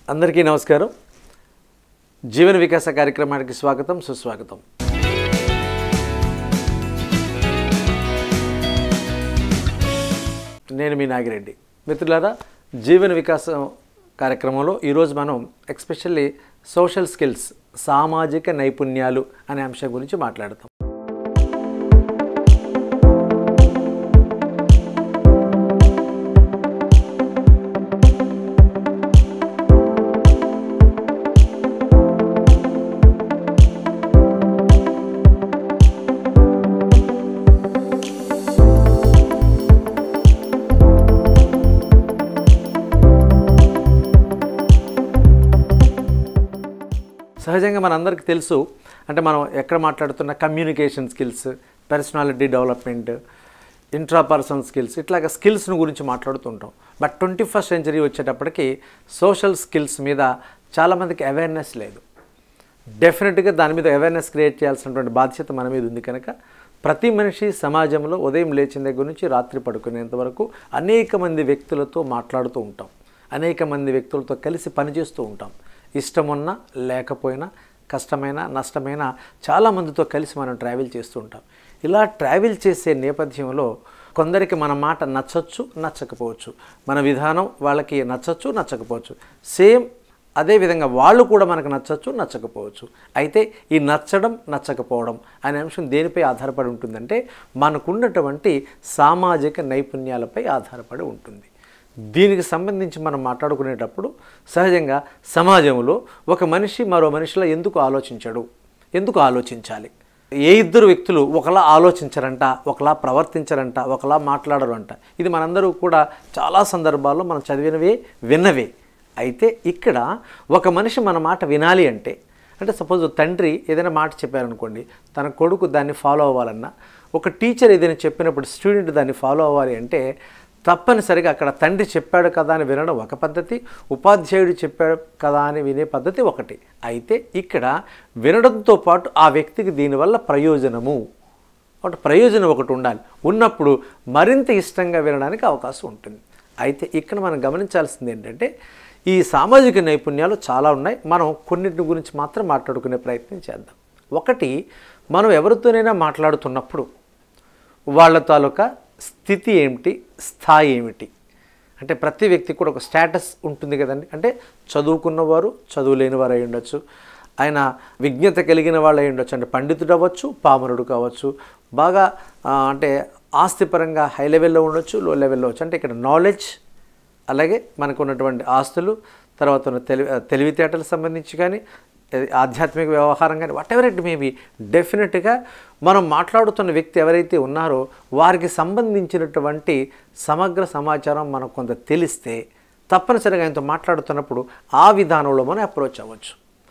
అందరికీ నమస్కారం జీవన వికాస కార్యక్రమానికి స్వాగతం సుస్వాగతం నేను మీ నాగిరెడ్డి మిత్రులారా జీవన వికాసం కార్యక్రమంలో ఈరోజు మనం ఎక్స్పెషల్లీ సోషల్ స్కిల్స్ సామాజిక నైపుణ్యాలు అనే అంశం గురించి మాట్లాడతాం సహజంగా మనందరికీ తెలుసు అంటే మనం ఎక్కడ మాట్లాడుతున్న communication skills personality development intrapersonal skills ఇట్లాగ స్కిల్స్ను గురించి మాట్లాడుతుంటాం బట్ ట్వంటీ ఫస్ట్ సెంచరీ వచ్చేటప్పటికి సోషల్ స్కిల్స్ మీద చాలామందికి అవేర్నెస్ లేదు డెఫినెట్గా దాని మీద అవేర్నెస్ క్రియేట్ చేయాల్సినటువంటి బాధ్యత మన మీద ఉంది కనుక ప్రతి మనిషి సమాజంలో ఉదయం లేచిన దగ్గర నుంచి రాత్రి పడుకునేంత వరకు అనేక మంది వ్యక్తులతో మాట్లాడుతూ ఉంటాం అనేక మంది వ్యక్తులతో కలిసి పనిచేస్తూ ఉంటాం ఇష్టమున్నా లేకపోయినా కష్టమైన నష్టమైన చాలామందితో కలిసి మనం ట్రావెల్ చేస్తూ ఉంటాం ఇలా ట్రావెల్ చేసే నేపథ్యంలో కొందరికి మన మాట నచ్చచ్చు నచ్చకపోవచ్చు మన విధానం వాళ్ళకి నచ్చచ్చు నచ్చకపోవచ్చు సేమ్ అదేవిధంగా వాళ్ళు కూడా మనకు నచ్చచ్చు నచ్చకపోవచ్చు అయితే ఈ నచ్చడం నచ్చకపోవడం అనే అంశం దేనిపై ఆధారపడి ఉంటుందంటే మనకున్నటువంటి సామాజిక నైపుణ్యాలపై ఆధారపడి ఉంటుంది దీనికి సంబంధించి మనం మాట్లాడుకునేటప్పుడు సహజంగా సమాజంలో ఒక మనిషి మరో మనిషిలో ఎందుకు ఆలోచించడు ఎందుకు ఆలోచించాలి ఏ ఇద్దరు వ్యక్తులు ఒకలా ఆలోచించరంట ఒకలా ప్రవర్తించరంట ఒకలా మాట్లాడరు అంట ఇది మనందరూ కూడా చాలా సందర్భాల్లో మనం చదివినవే విన్నవే అయితే ఇక్కడ ఒక మనిషి మన మాట వినాలి అంటే అంటే సపోజ్ తండ్రి ఏదైనా మాట చెప్పారనుకోండి తన కొడుకు దాన్ని ఫాలో అవ్వాలన్నా ఒక టీచర్ ఏదైనా చెప్పినప్పుడు స్టూడెంట్ దాన్ని ఫాలో అవ్వాలి అంటే తప్పనిసరిగా అక్కడ తండ్రి చెప్పాడు కదా అని వినడం ఒక పద్ధతి ఉపాధ్యాయుడు చెప్పాడు కదా అని వినే పద్ధతి ఒకటి అయితే ఇక్కడ వినడంతో పాటు ఆ వ్యక్తికి దీనివల్ల ప్రయోజనము ఒకటి ప్రయోజనం ఒకటి ఉండాలి ఉన్నప్పుడు మరింత ఇష్టంగా వినడానికి అవకాశం ఉంటుంది అయితే ఇక్కడ మనం గమనించాల్సింది ఏంటంటే ఈ సామాజిక నైపుణ్యాలు చాలా ఉన్నాయి మనం కొన్నింటి గురించి మాత్రం మాట్లాడుకునే ప్రయత్నం చేద్దాం ఒకటి మనం ఎవరితోనైనా మాట్లాడుతున్నప్పుడు వాళ్ళ తాలూకా స్థితి ఏమిటి స్థాయి ఏమిటి అంటే ప్రతి వ్యక్తికి కూడా ఒక స్టేటస్ ఉంటుంది కదండి అంటే చదువుకున్నవారు చదువు లేని వారు అయి ఉండొచ్చు ఆయన విజ్ఞత కలిగిన వాళ్ళు అయి ఉండొచ్చు అంటే పండితుడు అవ్వచ్చు పామరుడు కావచ్చు బాగా ఆ, అంటే ఆస్తిపరంగా హై లెవెల్లో ఉండొచ్చు లో లెవెల్లో వచ్చు అంటే ఇక్కడ నాలెడ్జ్ అలాగే మనకు ఉన్నటువంటి ఆస్తులు తర్వాత ఉన్న తెలివి తెలివితేటలకు సంబంధించి కానీ అది ఆధ్యాత్మిక వ్యవహారం కానీ వాట్ ఎవర్ ఇట్ మేబీ డెఫినెట్గా మనం మాట్లాడుతున్న వ్యక్తి ఎవరైతే ఉన్నారో వారికి సంబంధించినటువంటి సమగ్ర సమాచారం మనకు కొంత తెలిస్తే తప్పనిసరిగా ఆయనతో మాట్లాడుతున్నప్పుడు ఆ విధానంలో మనం అప్రోచ్ అవ్వచ్చు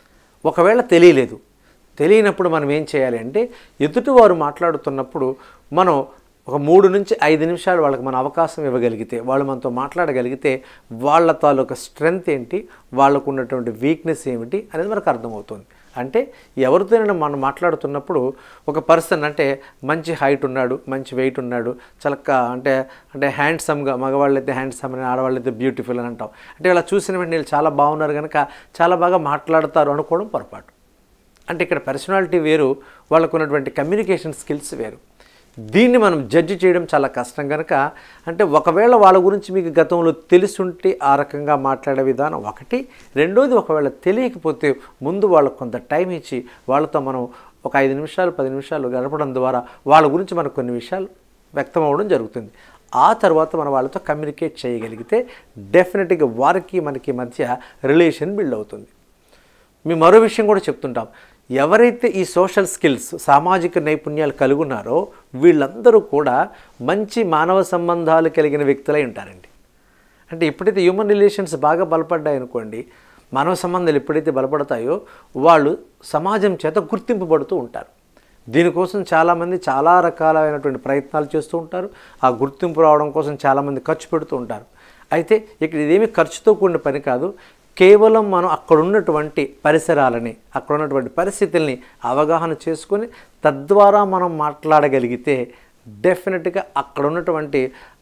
ఒకవేళ తెలియలేదు తెలియనప్పుడు మనం ఏం చేయాలి అంటే ఎదుటివారు మాట్లాడుతున్నప్పుడు మనం ఒక మూడు నుంచి ఐదు నిమిషాలు వాళ్ళకి మన అవకాశం ఇవ్వగలిగితే వాళ్ళు మనతో మాట్లాడగలిగితే వాళ్ళ తాలూకా స్ట్రెంగ్త్ ఏంటి వాళ్ళకు ఉన్నటువంటి వీక్నెస్ ఏమిటి అనేది మనకు అర్థమవుతుంది అంటే ఎవరితోనైనా మనం మాట్లాడుతున్నప్పుడు ఒక పర్సన్ అంటే మంచి హైట్ ఉన్నాడు మంచి వెయిట్ ఉన్నాడు చాలా క- అంటే అంటే హ్యాండ్సమ్గా మగవాళ్ళు అయితే హ్యాండ్సమ్ అని ఆడవాళ్ళు అయితే బ్యూటిఫుల్ అని అంటాం అంటే ఇలా చూసిన వెంటనే వీళ్ళు చాలా బాగున్నారు కనుక చాలా బాగా మాట్లాడతారు అనుకోవడం పొరపాటు అంటే ఇక్కడ పర్సనాలిటీ వేరు వాళ్ళకు ఉన్నటువంటి కమ్యూనికేషన్ స్కిల్స్ వేరు దీన్ని మనం జడ్జి చేయడం చాలా కష్టం కనుక అంటే ఒకవేళ వాళ్ళ గురించి మీకు గతంలో తెలుసుంటే ఆ రకంగా మాట్లాడే విధానం ఒకటి రెండోది ఒకవేళ తెలియకపోతే ముందు వాళ్ళకు కొంత టైం ఇచ్చి వాళ్ళతో మనం ఒక ఐదు నిమిషాలు పది నిమిషాలు గడపడం ద్వారా వాళ్ళ గురించి మనకు కొన్ని విషయాలు వ్యక్తం అవ్వడం జరుగుతుంది ఆ తర్వాత మనం వాళ్ళతో కమ్యూనికేట్ చేయగలిగితే డెఫినెట్గా వారికి మనకి మధ్య రిలేషన్ బిల్డ్ అవుతుంది మేము మరో విషయం కూడా చెప్తుంటాం ఎవరైతే ఈ సోషల్ స్కిల్స్ సామాజిక నైపుణ్యాలు కలిగి ఉన్నారో వీళ్ళందరూ కూడా మంచి మానవ సంబంధాలు కలిగిన వ్యక్తులై ఉంటారండి అంటే ఎప్పుడైతే హ్యూమన్ రిలేషన్స్ బాగా బలపడ్డాయి అనుకోండి మానవ సంబంధాలు ఎప్పుడైతే బలపడతాయో వాళ్ళు సమాజం చేత గుర్తింపబడుతూ ఉంటారు దీనికోసం చాలామంది చాలా రకాలైనటువంటి ప్రయత్నాలు చేస్తూ ఉంటారు ఆ గుర్తింపు రావడం కోసం చాలామంది ఖర్చు పెడుతూ ఉంటారు అయితే ఇక్కడ ఇదేమీ ఖర్చుతో కూడిన పని కాదు కేవలం మనం అక్కడ ఉన్నటువంటి పరిసరాలని అక్కడ ఉన్నటువంటి పరిస్థితుల్ని అవగాహన చేసుకొని తద్వారా మనం మాట్లాడగలిగితే డెఫినెట్గా అక్కడ ఉన్నటువంటి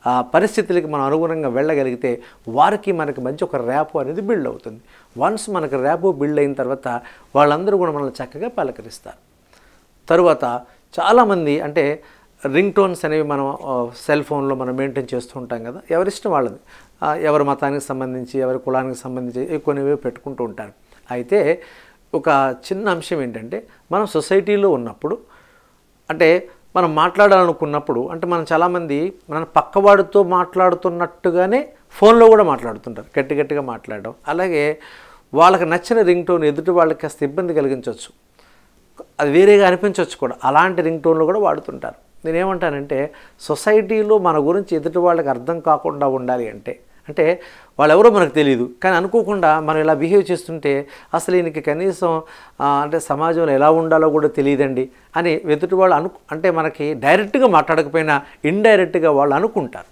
ఆ పరిస్థితులకి మనం అనుగుణంగా వెళ్ళగలిగితే వారికి మనకి మధ్య ఒక ర్యాపో అనేది బిల్డ్ అవుతుంది వన్స్ మనకు ర్యాపో బిల్డ్ అయిన తర్వాత వాళ్ళందరూ కూడా మనల్ని చక్కగా పలకరిస్తారు తరువాత చాలామంది అంటే రింగ్ టోన్స్ అనేవి మనం ఆ, సెల్ ఫోన్లో మనం మెయింటైన్ చేస్తూ ఉంటాం కదా ఎవరిష్టం వాళ్ళది ఆ, ఎవరి మతానికి సంబంధించి ఎవరి కులానికి సంబంధించి కొన్నివి పెట్టుకుంటూ ఉంటారు అయితే ఒక చిన్న అంశం ఏంటంటే మనం సొసైటీలో ఉన్నప్పుడు అంటే మనం మాట్లాడాలనుకున్నప్పుడు అంటే మనం చాలామంది మన పక్కవాడితో మాట్లాడుతున్నట్టుగానే ఫోన్లో కూడా మాట్లాడుతుంటారు గట్టి గట్టిగా మాట్లాడడం అలాగే వాళ్ళకి నచ్చిన రింగ్ టోన్ ఎదుటి వాళ్ళకి కాస్త ఇబ్బంది కలిగించవచ్చు అది వేరేగా అనిపించవచ్చు కూడా అలాంటి రింగ్ టోన్లు కూడా వాడుతుంటారు నేనేమంటానంటే సొసైటీలో మన గురించి ఎదుటి వాళ్ళకి అర్థం కాకుండా ఉండాలి అంటే అంటే వాళ్ళెవరో మనకు తెలియదు కానీ అనుకోకుండా మనం ఇలా బిహేవ్ చేస్తుంటే అసలు ఈయనకి కనీసం ఆ, అంటే సమాజంలో ఎలా ఉండాలో కూడా తెలియదండి అని ఎదుటి వాళ్ళు అను అంటే మనకి డైరెక్ట్గా మాట్లాడకపోయినా ఇండైరెక్ట్గా వాళ్ళు అనుకుంటారు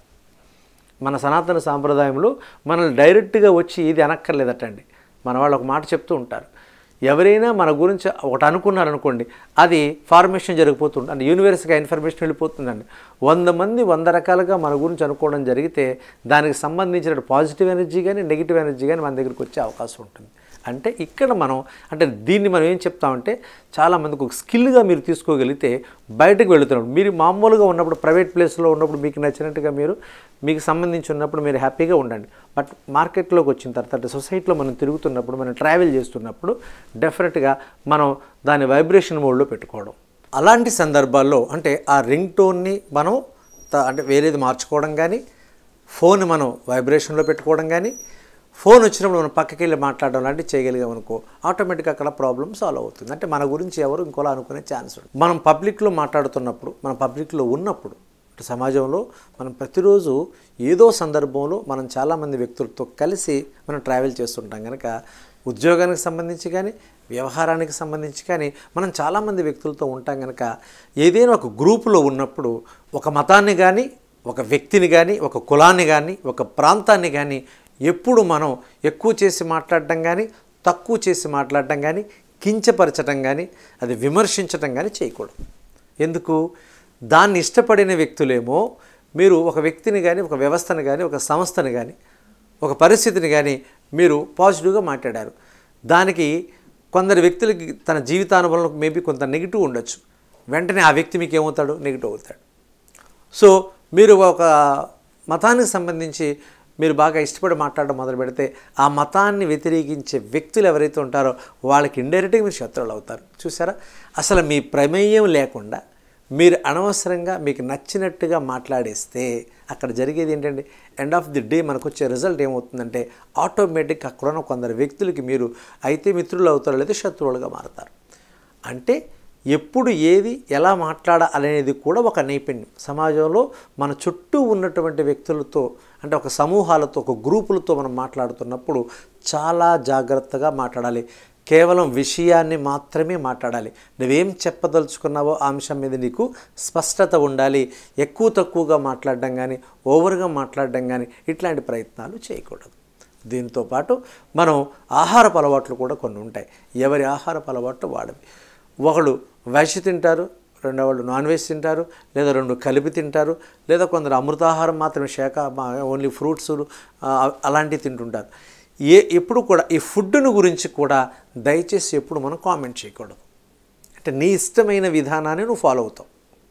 మన సనాతన సాంప్రదాయంలో మనల్ని డైరెక్ట్గా వచ్చి ఇది అనక్కర్లేదటండి మన వాళ్ళు ఒక మాట చెప్తూ ఉంటారు ఎవరైనా మన గురించి ఒకటి అనుకున్నారనుకోండి అది ఫార్మేషన్ జరిగిపోతుంది అంటే యూనివర్స్గా ఇన్ఫర్మేషన్ వెళ్ళిపోతుందండి వంద మంది వంద రకాలుగా మన గురించి అనుకోవడం జరిగితే దానికి సంబంధించిన పాజిటివ్ ఎనర్జీ కానీ నెగిటివ్ ఎనర్జీ కానీ మన దగ్గరికి వచ్చే అవకాశం ఉంటుంది అంటే ఇక్కడ మనం అంటే దీన్ని మనం ఏం చెప్తామంటే చాలామందికి ఒక స్కిల్గా మీరు తీసుకోగలిగితే బయటకు వెళుతున్నప్పుడు మీరు మామూలుగా ఉన్నప్పుడు ప్రైవేట్ ప్లేస్లో ఉన్నప్పుడు మీకు నచ్చినట్టుగా మీరు మీకు సంబంధించి ఉన్నప్పుడు మీరు హ్యాపీగా ఉండండి బట్ మార్కెట్లోకి వచ్చిన తర్వాత అంటే సొసైటీలో మనం తిరుగుతున్నప్పుడు మనం ట్రావెల్ చేస్తున్నప్పుడు డెఫినెట్గా మనం దాని వైబ్రేషన్ మోడ్లో పెట్టుకోవడం అలాంటి సందర్భాల్లో అంటే ఆ రింగ్ టోన్ని మనం త- అంటే వేరేది మార్చుకోవడం కానీ ఫోన్ మనం వైబ్రేషన్లో పెట్టుకోవడం కానీ ఫోన్ వచ్చినప్పుడు మనం పక్కకి వెళ్ళి మాట్లాడడం లాంటివి చేయగలిగాం అనుకో ఆటోమేటిక్గా అక్కడ ప్రాబ్లమ్ సాల్వ్ అవుతుంది అంటే మన గురించి ఎవరు ఇంకోలా అనుకునే ఛాన్స్ ఉంది మనం పబ్లిక్లో మాట్లాడుతున్నప్పుడు మన పబ్లిక్లో ఉన్నప్పుడు అంటే సమాజంలో మనం ప్రతిరోజు ఏదో సందర్భంలో మనం చాలామంది వ్యక్తులతో కలిసి మనం ట్రావెల్ చేస్తుంటాం కనుక ఉద్యోగానికి సంబంధించి కానీ వ్యవహారానికి సంబంధించి కానీ మనం చాలామంది వ్యక్తులతో ఉంటాం కనుక ఏదైనా ఒక గ్రూపులో ఉన్నప్పుడు ఒక మతాన్ని కానీ ఒక వ్యక్తిని కానీ ఒక కులాన్ని కానీ ఒక ప్రాంతాన్ని కానీ ఎప్పుడు మనం ఎక్కువ చేసి మాట్లాడటం కానీ తక్కువ చేసి మాట్లాడటం కానీ కించపరచడం కానీ అది విమర్శించటం కానీ చేయకూడదు ఎందుకు దాన్ని ఇష్టపడిన వ్యక్తులేమో మీరు ఒక వ్యక్తిని కానీ ఒక వ్యవస్థను కానీ ఒక సంస్థని కానీ ఒక పరిస్థితిని కానీ మీరు పాజిటివ్గా మాట్లాడారు దానికి కొందరు వ్యక్తులకి తన జీవితానుభవంలో మేబీ కొంత నెగిటివ్ ఉండొచ్చు వెంటనే ఆ వ్యక్తి మీకు ఏమవుతాడు నెగిటివ్ అవుతాడు సో మీరు ఒక మతానికి సంబంధించి మీరు బాగా ఇష్టపడి మాట్లాడడం మొదలు పెడితే ఆ మతాన్ని వ్యతిరేకించే వ్యక్తులు ఎవరైతే ఉంటారో వాళ్ళకి ఇండైరెక్ట్గా మీరు శత్రువులు అవుతారు చూసారా అసలు మీ ప్రమేయం లేకుండా మీరు అనవసరంగా మీకు నచ్చినట్టుగా మాట్లాడేస్తే అక్కడ జరిగేది ఏంటంటే ఎండ్ ఆఫ్ ది డే మనకు వచ్చే రిజల్ట్ ఏమవుతుందంటే ఆటోమేటిక్ అక్కడ ఉన్న కొందరు వ్యక్తులకి మీరు అయితే మిత్రులు అవుతారో లేదా శత్రువులుగా మారుతారు అంటే ఎప్పుడు ఏది ఎలా మాట్లాడాలనేది కూడా ఒక నైపుణ్యం సమాజంలో మన చుట్టూ ఉన్నటువంటి వ్యక్తులతో అంటే ఒక సమూహాలతో ఒక గ్రూపులతో మనం మాట్లాడుతున్నప్పుడు చాలా జాగ్రత్తగా మాట్లాడాలి కేవలం విషయాన్ని మాత్రమే మాట్లాడాలి నువ్వేం చెప్పదలుచుకున్నావో ఆ అంశం మీద నీకు స్పష్టత ఉండాలి ఎక్కువ తక్కువగా మాట్లాడడం కానీ ఓవర్గా మాట్లాడడం కానీ ఇట్లాంటి ప్రయత్నాలు చేయకూడదు దీంతో పాటు మనం ఆహారపు అలవాట్లు కూడా కొన్ని ఉంటాయి ఎవరి ఆహారపు అలవాట్లు వాడవి ఒకళ్ళు వెజ్ తింటారు రెండో వాళ్ళు నాన్ వెజ్ తింటారు లేదా రెండు కలిపి తింటారు లేదా కొందరు అమృతాహారం మాత్రమే శాఖ ఓన్లీ ఫ్రూట్స్ అలాంటివి తింటుంటారు ఏ ఎప్పుడు కూడా ఈ ఫుడ్ను గురించి కూడా దయచేసి ఎప్పుడు మనం కామెంట్ చేయకూడదు అంటే నీ ఇష్టమైన విధానాన్ని నువ్వు ఫాలో అవుతావు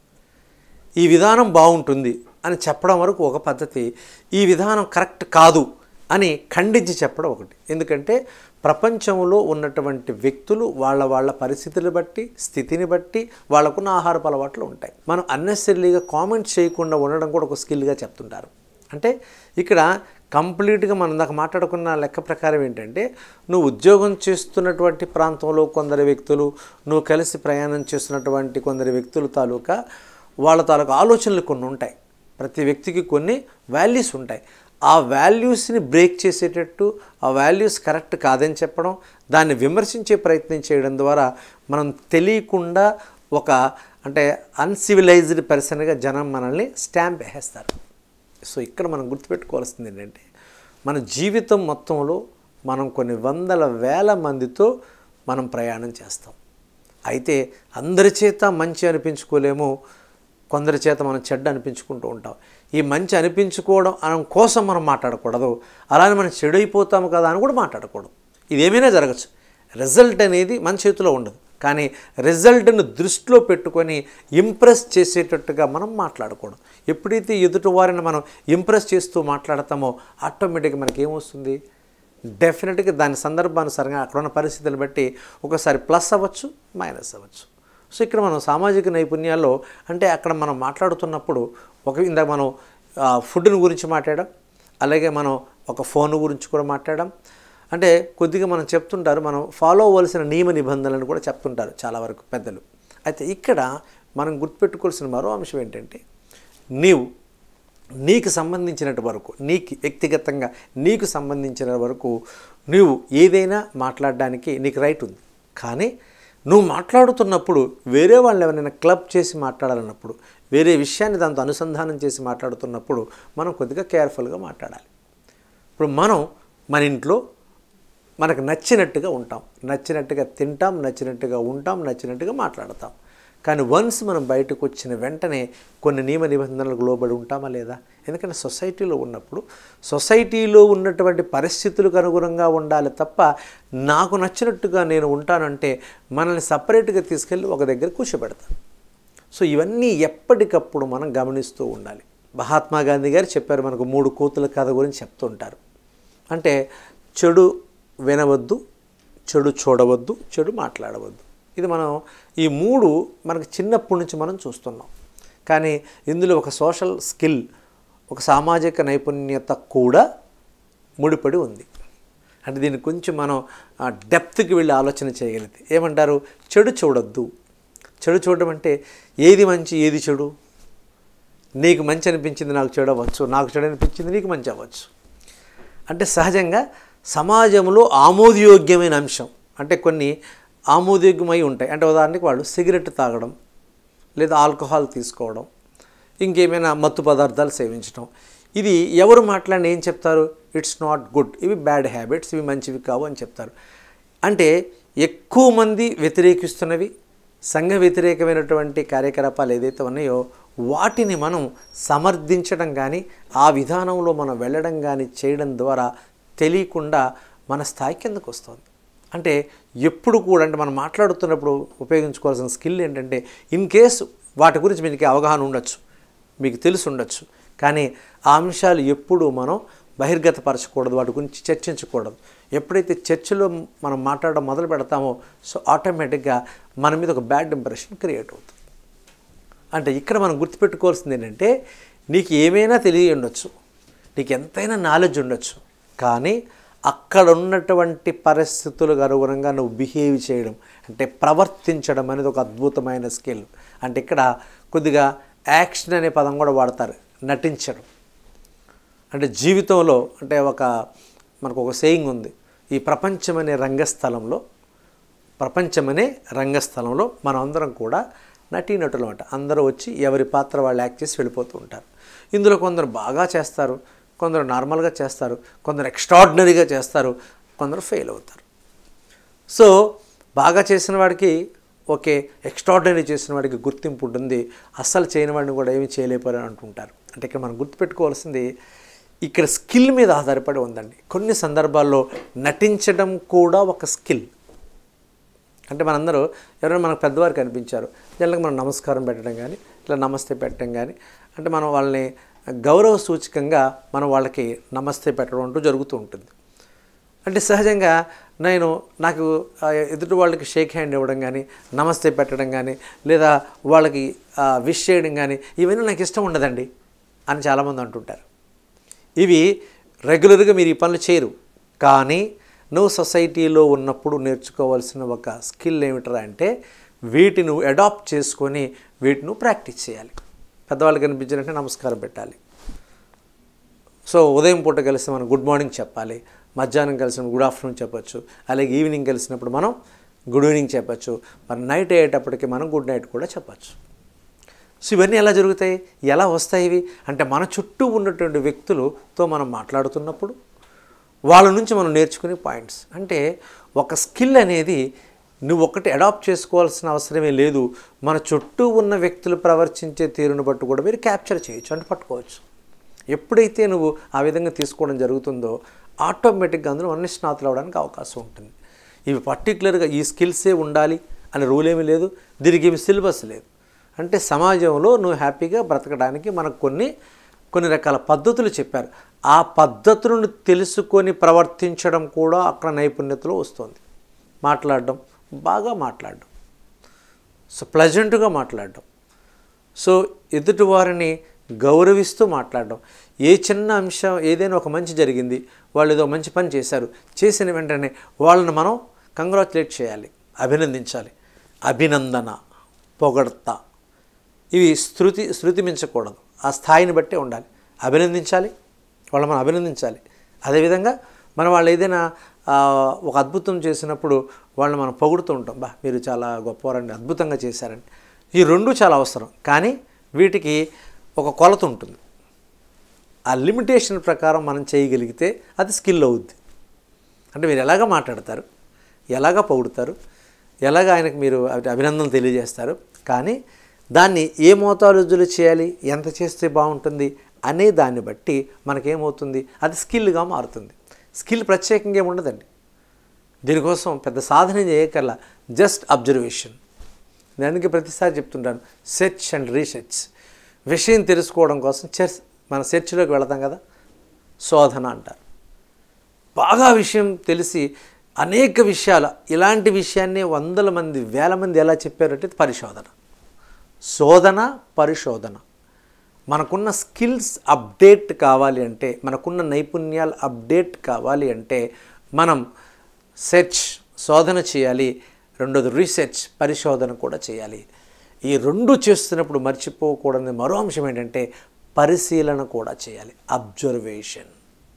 ఈ విధానం బాగుంటుంది అని చెప్పడం వరకు ఒక పద్ధతి ఈ విధానం కరెక్ట్ కాదు అని ఖండించి చెప్పడం ఒకటి ఎందుకంటే ప్రపంచంలో ఉన్నటువంటి వ్యక్తులు వాళ్ళ వాళ్ళ పరిస్థితులు బట్టి స్థితిని బట్టి వాళ్ళకున్న ఆహారపు అలవాట్లు ఉంటాయి మనం అన్నెసరీగా కామెంట్ చేయకుండా ఉండడం కూడా ఒక స్కిల్గా చెప్తుంటారు అంటే ఇక్కడ కంప్లీట్గా మనం దాకా మాట్లాడుకున్న లెక్క ప్రకారం ఏంటంటే నువ్వు ఉద్యోగం చేస్తున్నటువంటి ప్రాంతంలో కొందరు వ్యక్తులు నువ్వు కలిసి ప్రయాణం చేస్తున్నటువంటి కొందరు వ్యక్తుల తాలూకా వాళ్ళ తాలూకా ఆలోచనలు కొన్ని ఉంటాయి ప్రతి వ్యక్తికి కొన్ని వాల్యూస్ ఉంటాయి ఆ వాల్యూస్ని బ్రేక్ చేసేటట్టు ఆ వాల్యూస్ కరెక్ట్ కాదని చెప్పడం దాన్ని విమర్శించే ప్రయత్నం చేయడం ద్వారా మనం తెలియకుండా ఒక అంటే అన్సివిలైజ్డ్ పర్సన్గా జనం మనల్ని స్టాంప్ వేస్తారు సో ఇక్కడ మనం గుర్తుపెట్టుకోవాల్సింది ఏంటంటే మన జీవితం మొత్తంలో మనం కొన్ని వందల వేల మందితో మనం ప్రయాణం చేస్తాం అయితే అందరి చేత మంచి అనిపించుకోలేము కొందరి చేత మనం చెడ్డ అనిపించుకుంటూ ఉంటాం ఈ మంచి అనిపించుకోవడం అనం కోసం మనం మాట్లాడకూడదు అలానే మనం చెడైపోతాము కదా అని కూడా మాట్లాడకూడదు ఇది ఏమైనా జరగచ్చు రిజల్ట్ అనేది మన చేతిలో ఉండదు కానీ రిజల్ట్ను దృష్టిలో పెట్టుకొని ఇంప్రెస్ చేసేటట్టుగా మనం మాట్లాడకూడదు ఎప్పుడైతే ఎదుటి వారిని మనం ఇంప్రెస్ చేస్తూ మాట్లాడతామో ఆటోమేటిక్గా మనకి ఏమొస్తుంది డెఫినెట్గా దాని సందర్భానుసారంగా అక్కడ ఉన్న పరిస్థితులను బట్టి ఒకసారి ప్లస్ అవ్వచ్చు మైనస్ అవ్వచ్చు సో ఇక్కడ మనం సామాజిక నైపుణ్యాల్లో అంటే అక్కడ మనం మాట్లాడుతున్నప్పుడు ఒక ఇందాక మనం ఆ, ఫుడ్ని గురించి మాట్లాడడం అలాగే మనం ఒక ఫోన్ గురించి కూడా మాట్లాడడం అంటే కొద్దిగా మనం చెప్తుంటారు మనం ఫాలో అవ్వాల్సిన నియమ నిబంధనలను కూడా చెప్తుంటారు చాలా వరకు పెద్దలు అయితే ఇక్కడ మనం గుర్తుపెట్టుకోవాల్సిన మరో అంశం ఏంటంటే నీవు నీకు సంబంధించినట్టు వరకు నీకు వ్యక్తిగతంగా నీకు సంబంధించిన వరకు నువ్వు ఏదైనా మాట్లాడడానికి నీకు రైట్ ఉంది కానీ నువ్వు మాట్లాడుతున్నప్పుడు వేరే వాళ్ళు ఎవరైనా క్లబ్ చేసి మాట్లాడాలన్నప్పుడు వేరే విషయాన్ని దాంతో అనుసంధానం చేసి మాట్లాడుతున్నప్పుడు మనం కొద్దిగా కేర్ఫుల్గా మాట్లాడాలి ఇప్పుడు మనం మన ఇంట్లో మనకు నచ్చినట్టుగా ఉంటాం నచ్చినట్టుగా తింటాం నచ్చినట్టుగా ఉంటాం నచ్చినట్టుగా మాట్లాడతాం కానీ వన్స్ మనం బయటకు వచ్చిన వెంటనే కొన్ని నియమ నిబంధనలకు లోబడి ఉంటామా లేదా ఎందుకంటే సొసైటీలో ఉన్నప్పుడు సొసైటీలో ఉన్నటువంటి పరిస్థితులకు అనుగుణంగా ఉండాలి తప్ప నాకు నచ్చినట్టుగా నేను ఉంటానంటే మనల్ని సపరేట్గా తీసుకెళ్ళి ఒక దగ్గర కూర్చోబెడతాం సో ఇవన్నీ ఎప్పటికప్పుడు మనం గమనిస్తూ ఉండాలి మహాత్మా గాంధీ గారు చెప్పారు మనకు మూడు కోతుల కథ గురించి చెప్తుంటారు అంటే చెడు వినవద్దు చెడు చూడవద్దు చెడు మాట్లాడవద్దు ఇది మనం ఈ మూడు మనకు చిన్నప్పటి నుంచి మనం చూస్తున్నాం కానీ ఇందులో ఒక సోషల్ స్కిల్ ఒక సామాజిక నైపుణ్యత కూడా ముడిపడి ఉంది అంటే దీన్ని కొంచెం మనం ఆ, డెప్త్కి వెళ్ళి ఆలోచన చేయగలిగితే ఏమంటారు చెడు చూడొద్దు చెడు చూడడం అంటే ఏది మంచి ఏది చెడు నీకు మంచి అనిపించింది నాకు చెడు అవ్వచ్చు నాకు చెడు అనిపించింది నీకు మంచి అవ్వచ్చు అంటే సహజంగా సమాజంలో ఆమోదయోగ్యమైన అంశం అంటే కొన్ని ఆమోదయోగ్యమై ఉంటాయి అంటే ఉదాహరణకి వాళ్ళు సిగరెట్ తాగడం లేదా ఆల్కహాల్ తీసుకోవడం ఇంకేమైనా మత్తు పదార్థాలు సేవించడం ఇది ఎవరు మాట్లాడిన ఏం చెప్తారు ఇట్స్ నాట్ గుడ్ ఇవి బ్యాడ్ హ్యాబిట్స్ ఇవి మంచివి కావు అని చెప్తారు అంటే ఎక్కువ మంది వ్యతిరేకిస్తున్నవి సంఘ వ్యతిరేకమైనటువంటి కార్యకలాపాలు ఏదైతే ఉన్నాయో వాటిని మనం సమర్థించడం కానీ ఆ విధానంలో మనం వెళ్ళడం కానీ చేయడం ద్వారా తెలియకుండా మన స్థాయి కిందకు వస్తుంది అంటే ఎప్పుడు కూడా అంటే మనం మాట్లాడుతున్నప్పుడు ఉపయోగించుకోవాల్సిన స్కిల్ ఏంటంటే ఇన్ కేసు వాటి గురించి మీకు అవగాహన ఉండొచ్చు మీకు తెలిసి ఉండొచ్చు కానీ ఆ అంశాలు ఎప్పుడు మనం బహిర్గతపరచకూడదు వాటి గురించి చర్చించకూడదు ఎప్పుడైతే చర్చలో మనం మాట్లాడడం మొదలు పెడతామో సో ఆటోమేటిక్గా మన మీద ఒక బ్యాడ్ ఇంప్రెషన్ క్రియేట్ అవుతుంది అంటే ఇక్కడ మనం గుర్తుపెట్టుకోవాల్సింది ఏంటంటే నీకు ఏమైనా తెలియ ఉండొచ్చు నీకు ఎంతైనా నాలెడ్జ్ ఉండొచ్చు కానీ అక్కడ ఉన్నటువంటి పరిస్థితులకు అనుగుణంగా నువ్వు బిహేవ్ చేయడం అంటే ప్రవర్తించడం అనేది ఒక అద్భుతమైన స్కిల్ అంటే ఇక్కడ కొద్దిగా యాక్షన్ అనే పదం కూడా వాడతారు నటించడం అంటే జీవితంలో అంటే ఒక మనకు ఒక సేయింగ్ ఉంది ఈ ప్రపంచం అనే రంగస్థలంలో ప్రపంచమనే రంగస్థలంలో మనం అందరం కూడా నటీనటులు అనమాట అందరూ వచ్చి ఎవరి పాత్ర వాళ్ళు యాక్ట్ చేసి వెళ్ళిపోతూ ఉంటారు ఇందులో కొందరు బాగా చేస్తారు కొందరు నార్మల్గా చేస్తారు కొందరు ఎక్స్ట్రాడినరీగా చేస్తారు కొందరు ఫెయిల్ అవుతారు సో బాగా చేసిన వాడికి ఓకే ఎక్స్ట్రాడినరీ చేసిన వాడికి గుర్తింపు ఉంటుంది అస్సలు చేయని వాడిని కూడా ఏమీ చేయలేకపోయారని అంటుంటారు అంటే ఇక్కడ మనం గుర్తుపెట్టుకోవాల్సింది ఇక్కడ స్కిల్ మీద ఆధారపడి ఉందండి కొన్ని సందర్భాల్లో నటించడం కూడా ఒక స్కిల్ అంటే మనందరూ ఎవరైనా మనకు పెద్దవారు కనిపించారు జనరల్గా మనం నమస్కారం పెట్టడం కానీ ఇట్లా నమస్తే పెట్టడం కానీ అంటే మనం వాళ్ళని గౌరవ సూచకంగా మనం వాళ్ళకి నమస్తే పెట్టడం అంటూ జరుగుతూ ఉంటుంది అంటే సహజంగా నేను నాకు ఆ, ఎదుటి వాళ్ళకి షేక్ హ్యాండ్ ఇవ్వడం కానీ నమస్తే పెట్టడం కానీ లేదా వాళ్ళకి విష్ చేయడం కానీ ఇవన్నీ నాకు ఇష్టం ఉండదండి అని చాలామంది అంటుంటారు ఇవి రెగ్యులర్గా మీరు ఈ పనులు చేయరు కానీ నువ్వు సొసైటీలో ఉన్నప్పుడు నేర్చుకోవాల్సిన ఒక స్కిల్ ఏమిటరా అంటే వీటిని నువ్వు అడాప్ట్ చేసుకొని వీటిని నువ్వు ప్రాక్టీస్ చేయాలి పెద్దవాళ్ళు కనిపించారంటే నమస్కారం పెట్టాలి సో ఉదయం పూట కలిసి మనం గుడ్ మార్నింగ్ చెప్పాలి మధ్యాహ్నం కలిసినప్పుడు గుడ్ ఆఫ్టర్నూన్ చెప్పొచ్చు అలాగే ఈవినింగ్ కలిసినప్పుడు మనం గుడ్ ఈవినింగ్ చెప్పొచ్చు మరి నైట్ అయ్యేటప్పటికి మనం గుడ్ నైట్ కూడా చెప్పొచ్చు సో ఇవన్నీ ఎలా జరుగుతాయి ఎలా వస్తాయి ఇవి అంటే మన చుట్టూ ఉన్నటువంటి వ్యక్తులతో మనం మాట్లాడుతున్నప్పుడు వాళ్ళ నుంచి మనం నేర్చుకునే పాయింట్స్ అంటే ఒక స్కిల్ అనేది నువ్వు ఒకటి అడాప్ట్ చేసుకోవాల్సిన అవసరమే లేదు మన చుట్టూ ఉన్న వ్యక్తులు ప్రవర్తించే తీరును బట్టి కూడా మీరు క్యాప్చర్ చేయొచ్చు అంటే పట్టుకోవచ్చు ఎప్పుడైతే నువ్వు ఆ విధంగా తీసుకోవడం జరుగుతుందో ఆటోమేటిక్గా అందులో అనిష్ణాతులు అవడానికి అవకాశం ఉంటుంది ఇవి పర్టికులర్గా ఈ స్కిల్సే ఉండాలి అనే రూల్ ఏమీ లేదు దీనికి ఏమి సిలబస్ లేదు అంటే సమాజంలో నువ్వు హ్యాపీగా బ్రతకడానికి మనకు కొన్ని కొన్ని రకాల పద్ధతులు చెప్పారు ఆ పద్ధతులను తెలుసుకొని ప్రవర్తించడం కూడా అక్కడ నైపుణ్యతలో వస్తుంది మాట్లాడడం బాగా మాట్లాడడం సో ప్లజెంట్గా మాట్లాడడం సో ఎదుటివారిని గౌరవిస్తూ మాట్లాడడం ఏ చిన్న అంశం ఏదైనా ఒక మంచి జరిగింది వాళ్ళు ఏదో మంచి పని చేశారు చేసిన వెంటనే వాళ్ళని మనం కంగ్రాచులేట్ చేయాలి అభినందించాలి అభినందన పొగడ్త ఇవి శృతి శృతి మించకూడదు ఆ స్థాయిని బట్టే ఉండాలి అభినందించాలి వాళ్ళని మనం అభినందించాలి అదేవిధంగా మనం వాళ్ళు ఏదైనా ఆ, ఒక అద్భుతం చేసినప్పుడు వాళ్ళని మనం పొగుడుతూ ఉంటాం బా మీరు చాలా గొప్పవారండి అద్భుతంగా చేశారండి ఈ రెండు చాలా అవసరం కానీ వీటికి ఒక కొలత ఉంటుంది ఆ లిమిటేషన్ ప్రకారం మనం చేయగలిగితే అది స్కిల్ అవుద్ది అంటే మీరు ఎలాగ మాట్లాడతారు ఎలాగ పొగుడుతారు ఎలాగ ఆయనకు మీరు అవి- అభినందనలు తెలియజేస్తారు కానీ దాన్ని ఏ మోతాదులు చేయాలి ఎంత చేస్తే బాగుంటుంది అనే దాన్ని బట్టి మనకేమవుతుంది అది స్కిల్గా మారుతుంది స్కిల్ ప్రత్యేకంగా ఏమి ఉండదండి దీనికోసం పెద్ద సాధన చేయకల్లా జస్ట్ అబ్జర్వేషన్ నేను అందుకే ప్రతిసారి చెప్తుంటాను సెర్చ్ అండ్ రీసెర్చ్ విషయం తెలుసుకోవడం కోసం చర్చ్ మన సెర్చ్లోకి వెళతాం కదా శోధన అంటారు బాగా విషయం తెలిసి అనేక విషయాలు ఇలాంటి విషయాన్ని వందల మంది వేల మంది ఎలా చెప్పారంటే పరిశోధన శోధన పరిశోధన మనకున్న స్కిల్స్ అప్డేట్ కావాలి అంటే మనకున్న నైపుణ్యాలు అప్డేట్ కావాలి అంటే మనం సెర్చ్ శోధన చేయాలి రెండోది రీసెర్చ్ పరిశోధన కూడా చేయాలి ఈ రెండు చేస్తున్నప్పుడు మర్చిపోకూడని మరో అంశం ఏంటంటే పరిశీలన కూడా చేయాలి అబ్జర్వేషన్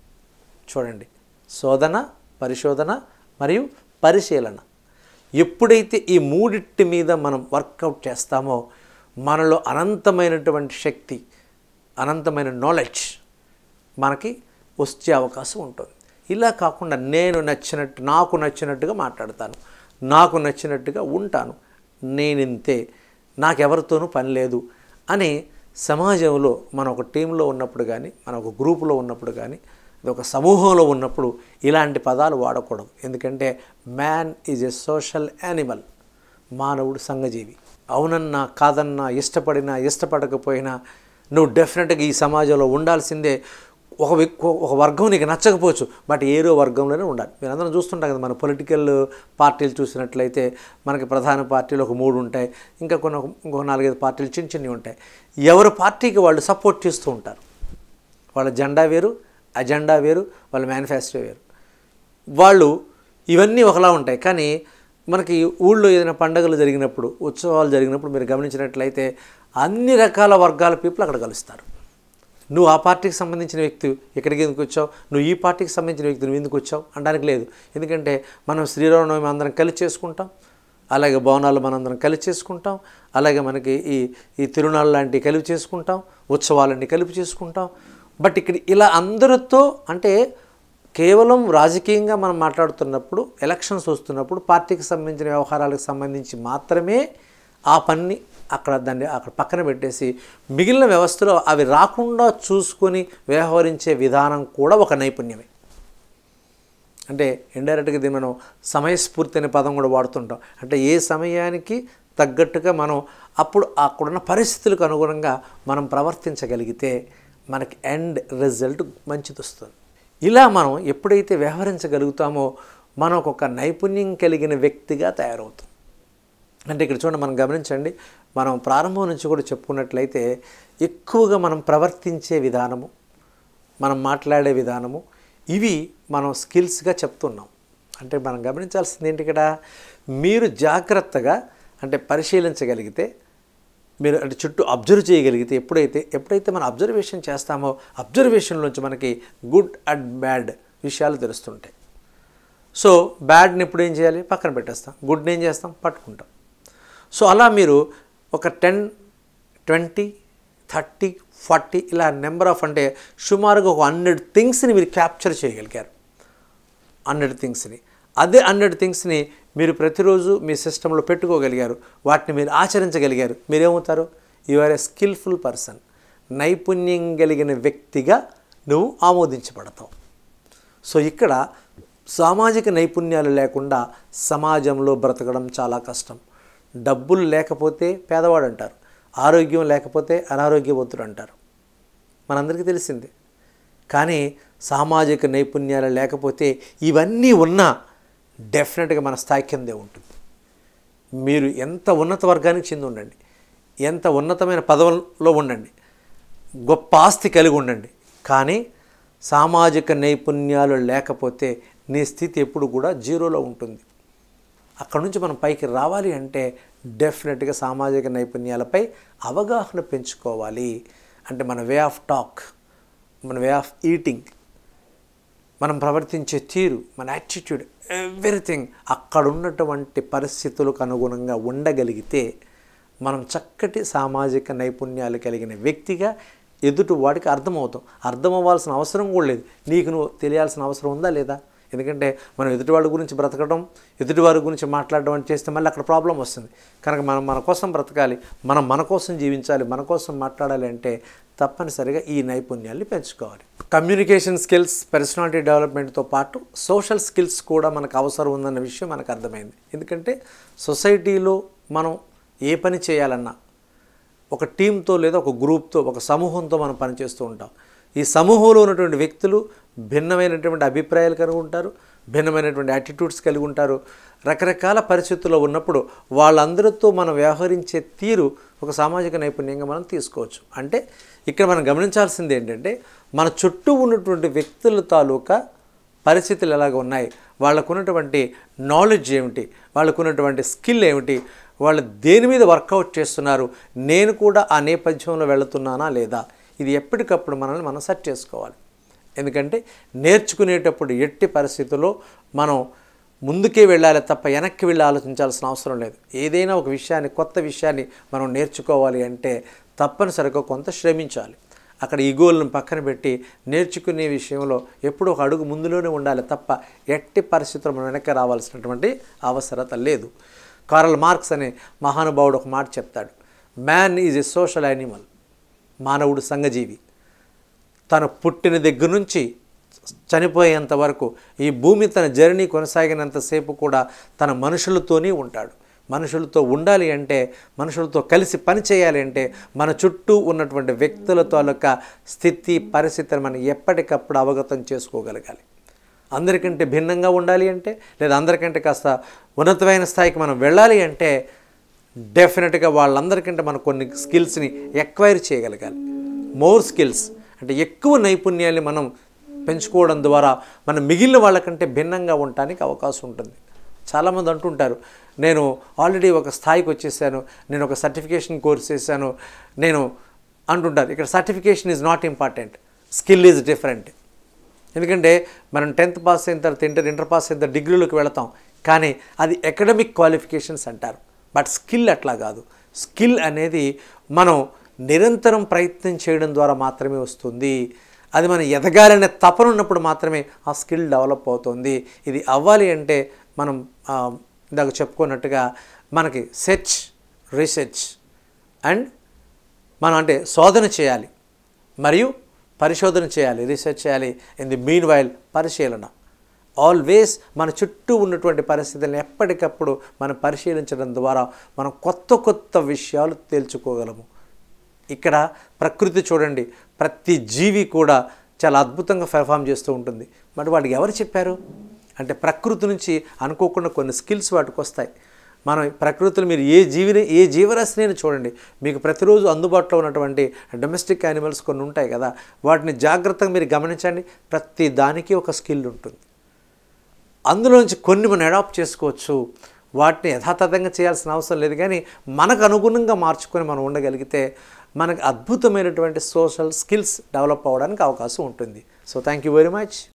చూడండి శోధన పరిశోధన మరియు పరిశీలన ఎప్పుడైతే ఈ మూడిటి మీద మనం వర్కౌట్ చేస్తామో మనలో అనంతమైనటువంటి శక్తి అనంతమైన నాలెడ్జ్ మనకి వచ్చే అవకాశం ఉంటుంది ఇలా కాకుండా నేను నచ్చినట్టు నాకు నచ్చినట్టుగా మాట్లాడతాను నాకు నచ్చినట్టుగా ఉంటాను నేనింతే నాకెవరితోనూ పని లేదు అని సమాజంలో మనం ఒక టీంలో ఉన్నప్పుడు కానీ మనం ఒక గ్రూపులో ఉన్నప్పుడు కానీ అది ఒక సమూహంలో ఉన్నప్పుడు ఇలాంటి పదాలు వాడకూడదు ఎందుకంటే man is a social animal మానవుడు సంఘజీవి అవునన్నా కాదన్నా ఇష్టపడినా ఇష్టపడకపోయినా నువ్వు డెఫినెట్గా ఈ సమాజంలో ఉండాల్సిందే ఒక వ్యక్- ఒక వర్గం నీకు నచ్చకపోవచ్చు బట్ ఏదో వర్గంలోనే ఉండాలి మీరు అందరం చూస్తుంటాం కదా మన పొలిటికల్ పార్టీలు చూసినట్లయితే మనకి ప్రధాన పార్టీలు ఒక మూడు ఉంటాయి ఇంకా కొన్ని ఇంకొక నాలుగైదు పార్టీలు చిన్న చిన్నవి ఉంటాయి ఎవరి పార్టీకి వాళ్ళు సపోర్ట్ చేస్తూ ఉంటారు వాళ్ళ జెండా వేరు అజెండా వేరు వాళ్ళ మేనిఫెస్టో వేరు వాళ్ళు ఇవన్నీ ఒకలా ఉంటాయి కానీ మనకి ఊళ్ళో ఏదైనా పండగలు జరిగినప్పుడు ఉత్సవాలు జరిగినప్పుడు మీరు గమనించినట్లయితే అన్ని రకాల వర్గాల పీపుల్ అక్కడ కలుస్తారు నువ్వు ఆ పార్టీకి సంబంధించిన వ్యక్తి ఇక్కడికి ఎందుకు వచ్చావు నువ్వు ఈ పార్టీకి సంబంధించిన వ్యక్తి నువ్వు ఎందుకు వచ్చావు అనడానికి లేదు ఎందుకంటే మనం శ్రీరామనవమి అందరం కలిసి చేసుకుంటాం అలాగే భవనాలు మనందరం కలిసి చేసుకుంటాం అలాగే మనకి ఈ ఈ తిరునాళ్ళు లాంటివి కలిపి చేసుకుంటాం ఉత్సవాలన్నీ కలిపి చేసుకుంటాం బట్ ఇక్కడ ఇలా అందరితో అంటే కేవలం రాజకీయంగా మనం మాట్లాడుతున్నప్పుడు ఎలక్షన్స్ వస్తున్నప్పుడు పార్టీకి సంబంధించిన వ్యవహారాలకు సంబంధించి మాత్రమే ఆ పని అక్కడ దాన్ని అక్కడ పక్కన పెట్టేసి మిగిలిన వ్యవస్థలో అవి రాకుండా చూసుకొని వ్యవహరించే విధానం కూడా ఒక నైపుణ్యమే అంటే ఇండైరెక్ట్గా దీన్ని మనం సమయస్ఫూర్తి అనే పదం కూడా వాడుతుంటాం అంటే ఏ సమయానికి తగ్గట్టుగా మనం అప్పుడు అక్కడున్న పరిస్థితులకు అనుగుణంగా మనం ప్రవర్తించగలిగితే మనకి ఎండ్ రిజల్ట్ మంచిది వస్తుంది ఇలా మనం ఎప్పుడైతే వ్యవహరించగలుగుతామో మనకు ఒక నైపుణ్యం కలిగిన వ్యక్తిగా తయారవుతాం అంటే ఇక్కడ చూడండి మనం గమనించండి మనం ప్రారంభం నుంచి కూడా చెప్పుకున్నట్లయితే ఎక్కువగా మనం ప్రవర్తించే విధానము మనం మాట్లాడే విధానము ఇవి మనం స్కిల్స్గా చెప్తున్నాం అంటే మనం గమనించాల్సింది ఏంటి ఇక్కడ మీరు జాగ్రత్తగా అంటే పరిశీలించగలిగితే మీరు అంటే చుట్టూ అబ్జర్వ్ చేయగలిగితే ఎప్పుడైతే ఎప్పుడైతే మనం అబ్జర్వేషన్ చేస్తామో అబ్జర్వేషన్లోంచి మనకి గుడ్ అండ్ బ్యాడ్ విషయాలు తెలుస్తుంటాయి సో బ్యాడ్ని ఇప్పుడు ఏం చేయాలి పక్కన పెట్టేస్తాం గుడ్ని ఏం చేస్తాం పట్టుకుంటాం సో అలా మీరు ఒక టెన్ ట్వంటీ థర్టీ ఫార్టీ ఇలా నెంబర్ ఆఫ్ అంటే సుమారుగా ఒక హండ్రెడ్ థింగ్స్ని మీరు క్యాప్చర్ చేయగలిగారు హండ్రెడ్ థింగ్స్ని అదే హండ్రెడ్ థింగ్స్ని మీరు ప్రతిరోజు మీ సిస్టంలో పెట్టుకోగలిగారు వాటిని మీరు ఆచరించగలిగారు మీరేమవుతారు you are a skillful person నైపుణ్యం కలిగిన వ్యక్తిగా నువ్వు ఆమోదించబడతావు సో ఇక్కడ సామాజిక నైపుణ్యాలు లేకుండా సమాజంలో బ్రతకడం చాలా కష్టం డబ్బులు లేకపోతే పేదవాడు అంటారు ఆరోగ్యం లేకపోతే అనారోగ్యవంతుడు అంటారు మనందరికీ తెలిసిందే కానీ సామాజిక నైపుణ్యాలు లేకపోతే ఇవన్నీ ఉన్నా డెఫినెట్గా మన స్థాయి కిందే ఉంటుంది మీరు ఎంత ఉన్నత వర్గానికి చెంది ఉండండి ఎంత ఉన్నతమైన పదవుల్లో ఉండండి గొప్ప ఆస్తి కలిగి ఉండండి కానీ సామాజిక నైపుణ్యాలు లేకపోతే నీ స్థితి ఎప్పుడు కూడా జీరోలో ఉంటుంది అక్కడ నుంచి మనం పైకి రావాలి అంటే డెఫినెట్గా సామాజిక నైపుణ్యాలపై అవగాహన పెంచుకోవాలి అంటే మన వే ఆఫ్ టాక్ మన వే ఆఫ్ ఈటింగ్ మనం ప్రవర్తించే తీరు మన యాటిట్యూడ్ ఎవ్రీథింగ్ అక్కడ ఉన్నటువంటి పరిస్థితులకు అనుగుణంగా ఉండగలిగితే మనం చక్కటి సామాజిక నైపుణ్యాలు కలిగిన వ్యక్తిగా ఎదుటి వాడికి అర్థమవుతాం అర్థం అవ్వాల్సిన అవసరం కూడా లేదు నీకు నువ్వు తెలియాల్సిన అవసరం ఉందా లేదా ఎందుకంటే మనం ఎదుటి వాళ్ళ గురించి బ్రతకడం ఎదుటి వారి గురించి మాట్లాడడం అని చేస్తే మళ్ళీ అక్కడ ప్రాబ్లం వస్తుంది కనుక మనం మన కోసం బ్రతకాలి మనం మన కోసం జీవించాలి మన కోసం మాట్లాడాలి అంటే తప్పనిసరిగా ఈ నైపుణ్యాన్ని పెంచుకోవాలి కమ్యూనికేషన్ స్కిల్స్ పర్సనాలిటీ డెవలప్మెంట్తో పాటు సోషల్ స్కిల్స్ కూడా మనకు అవసరం ఉందన్న విషయం మనకు అర్థమైంది ఎందుకంటే సొసైటీలో మనం ఏ పని చేయాలన్నా ఒక టీంతో లేదా ఒక గ్రూప్తో ఒక సమూహంతో మనం పనిచేస్తూ ఉంటాం ఈ సమూహంలో ఉన్నటువంటి వ్యక్తులు భిన్నమైనటువంటి అభిప్రాయాలు కలిగి ఉంటారు భిన్నమైనటువంటి యాటిట్యూడ్స్ కలిగి ఉంటారు రకరకాల పరిస్థితుల్లో ఉన్నప్పుడు వాళ్ళందరితో మనం వ్యవహరించే తీరు ఒక సామాజిక నైపుణ్యంగా మనం తీసుకోవచ్చు అంటే ఇక్కడ మనం గమనించాల్సింది ఏంటంటే మన చుట్టూ ఉన్నటువంటి వ్యక్తుల తాలూకా పరిస్థితులు ఎలాగ ఉన్నాయి వాళ్ళకున్నటువంటి నాలెడ్జ్ ఏమిటి వాళ్ళకున్నటువంటి స్కిల్ ఏమిటి వాళ్ళు దేని మీద వర్కౌట్ చేస్తున్నారు నేను కూడా ఆ నేపథ్యంలో వెళుతున్నానా లేదా ఇది ఎప్పటికప్పుడు మనల్ని మనం సెట్ చేసుకోవాలి ఎందుకంటే నేర్చుకునేటప్పుడు ఎట్టి పరిస్థితుల్లో మనం ముందుకే వెళ్ళాలి తప్ప వెనక్కి వెళ్ళి ఆలోచించాల్సిన అవసరం లేదు ఏదైనా ఒక విషయాన్ని కొత్త విషయాన్ని మనం నేర్చుకోవాలి అంటే తప్పనిసరిగా కొంత శ్రమించాలి అక్కడ ఈగోలను పక్కన పెట్టి నేర్చుకునే విషయంలో ఎప్పుడూ ఒక అడుగు ముందులోనే ఉండాలి తప్ప ఎట్టి పరిస్థితుల్లో మనం వెనక్కి రావాల్సినటువంటి అవసరత లేదు కారల్ మార్క్స్ అనే మహానుభావుడు ఒక మాట చెప్తాడు man is a social animal మానవుడు సంఘజీవి తను పుట్టిన దగ్గర నుంచి చనిపోయేంత వరకు ఈ భూమి తన జర్నీ కొనసాగినంతసేపు కూడా తన మనుషులతోనే ఉంటాడు మనుషులతో ఉండాలి అంటే మనుషులతో కలిసి పని చేయాలి అంటే మన చుట్టూ ఉన్నటువంటి వ్యక్తుల తాలూకా స్థితి పరిస్థితిని మనం ఎప్పటికప్పుడు అవగతం చేసుకోగలగాలి అందరికంటే భిన్నంగా ఉండాలి అంటే లేదా అందరికంటే కాస్త ఉన్నతమైన స్థాయికి మనం వెళ్ళాలి అంటే డెఫినెట్గా వాళ్ళందరికంటే మనం కొన్ని స్కిల్స్ని ఎక్వైర్ చేయగలగాలి మోర్ స్కిల్స్ అంటే ఎక్కువ నైపుణ్యాన్ని మనం పెంచుకోవడం ద్వారా మనం మిగిలిన వాళ్ళకంటే భిన్నంగా ఉండటానికి అవకాశం ఉంటుంది చాలామంది అంటుంటారు నేను ఆల్రెడీ ఒక స్థాయికి వచ్చేసాను నేను ఒక సర్టిఫికేషన్ కోర్స్ చేశాను నేను అంటుంటారు ఇక్కడ certification is not important skill is different ఎందుకంటే మనం టెన్త్ పాస్ అయిన తర్వాత ఇంటర్ ఇంటర్ పాస్ అయిన తర్వాత డిగ్రీలోకి వెళతాం కానీ అది అకాడమిక్ క్వాలిఫికేషన్స్ అంటారు బట్ స్కిల్ అట్లా కాదు స్కిల్ అనేది మనం నిరంతరం ప్రయత్నం చేయడం ద్వారా మాత్రమే వస్తుంది అది మనం ఎదగాలనే తపన ఉన్నప్పుడు మాత్రమే ఆ స్కిల్ డెవలప్ అవుతుంది ఇది అవ్వాలి అంటే మనం ఆ, ఇందాక చెప్పుకున్నట్టుగా మనకి సెర్చ్ రీసెర్చ్ అండ్ మనం అంటే శోధన చేయాలి మరియు పరిశోధన చేయాలి రీసెర్చ్ చేయాలి ఇన్ ది మీన్ వైల్ పరిశీలన ఆల్వేస్ మన చుట్టూ ఉన్నటువంటి పరిస్థితులను ఎప్పటికప్పుడు మనం పరిశీలించడం ద్వారా మనం కొత్త కొత్త విషయాలు తేల్చుకోగలము ఇక్కడ ప్రకృతి చూడండి ప్రతి జీవి కూడా చాలా అద్భుతంగా పెర్ఫామ్ చేస్తూ ఉంటుంది మరి వాడికి ఎవరు చెప్పారు అంటే ప్రకృతి నుంచి అనుకోకుండా కొన్ని స్కిల్స్ వాటికి వస్తాయి మనం ప్రకృతిలో మీరు ఏ జీవిని ఏ జీవరాశిని చూడండి మీకు ప్రతిరోజు అందుబాటులో ఉన్నటువంటి డొమెస్టిక్ యానిమల్స్ కొన్ని ఉంటాయి కదా వాటిని జాగ్రత్తగా మీరు గమనించండి ప్రతి దానికి ఒక స్కిల్ ఉంటుంది అందులోంచి కొన్ని మనం అడాప్ట్ చేసుకోవచ్చు వాటిని యథాతథంగా చేయాల్సిన అవసరం లేదు కానీ మనకు అనుగుణంగా మార్చుకొని మనం ఉండగలిగితే మనకు అద్భుతమైనటువంటి సోషల్ స్కిల్స్ డెవలప్ అవ్వడానికి అవకాశం ఉంటుంది so thank you very much